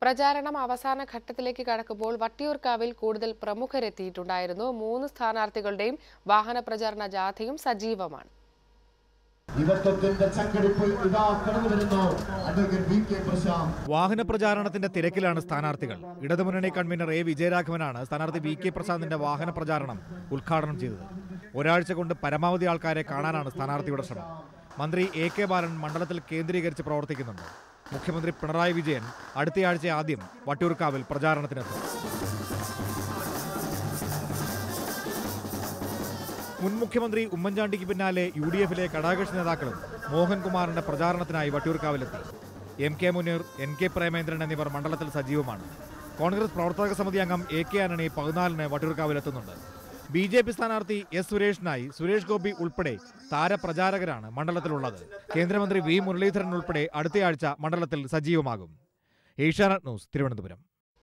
പ്രചാരണം അവസാന ഘട്ടത്തിലേക്ക് കടക്കുമ്പോൾ വട്ടിയൂർക്കാവിൽ കൂടുതൽ പ്രമുഖരെത്തിയിട്ടുണ്ടായിരുന്നു മൂന്ന് സ്ഥാനാർത്ഥികളുടെയും വാഹന പ്രചാരണ ജാഥയും സജീവമാണ് യുവത്വത്തിന്റെ ചങ്കടിപ്പ് ഇതാ കടന്നു വരുന്നു അഡ്വക്കേറ്റ് വി കെ പ്രശാന്ത് വാഹന പ്രചാരണത്തിന്റെ തിരക്കിലാണ് സ്ഥാനാർത്ഥികൾ ഇടതുമുന്നണി കൺവീനർ എ വിജയരാഘവനാണ് സ്ഥാനാർത്ഥി വി കെ പ്രസാദിന്റെ വാഹന പ്രചാരണം ഉദ്ഘാടനം ചെയ്തത് ഒരാഴ്ച കൊണ്ട് പരമാവധി ആൾക്കാരെ കാണാനാണ് സ്ഥാനാർത്ഥിയുടെ ശ്രമം മന്ത്രി എ കെ ബാലൻ മണ്ഡലത്തിൽ കേന്ദ്രീകരിച്ച് പ്രവർത്തിക്കുന്നുണ്ട് മുഖ്യമന്ത്രി പിണറായി വിജയൻ അടുത്തയാഴ്ച ആദ്യം വട്ടിയൂർക്കാവിൽ പ്രചാരണത്തിനെത്തും മുൻ മുഖ്യമന്ത്രി ഉമ്മൻചാണ്ടിക്ക് പിന്നാലെ യു ഡി എഫിലെ ഘടകകക്ഷി നേതാക്കളും മോഹൻകുമാറിന്റെ പ്രചാരണത്തിനായി വട്ടിയൂർക്കാവിലെത്തി M K Muneer N K Premendran എന്നിവർ മണ്ഡലത്തിൽ സജീവമാണ് കോൺഗ്രസ് പ്രവർത്തക സമിതി അംഗം എ കെ ആന്റണി പതിനാലിന് വട്ടിയൂർക്കാവിലെത്തുന്നുണ്ട് ബി ജെ പി സ്ഥാനാർത്ഥി എസ് സുരേഷിനായി സുരേഷ് ഗോപി ഉൾപ്പെടെ താരപ്രചാരകരാണ് മണ്ഡലത്തിലുള്ളത് കേന്ദ്രമന്ത്രി വി മുരളീധരൻ ഉൾപ്പെടെ അടുത്തയാഴ്ച മണ്ഡലത്തിൽ സജീവമാകും ഏഷ്യാനെറ്റ് ന്യൂസ് തിരുവനന്തപുരം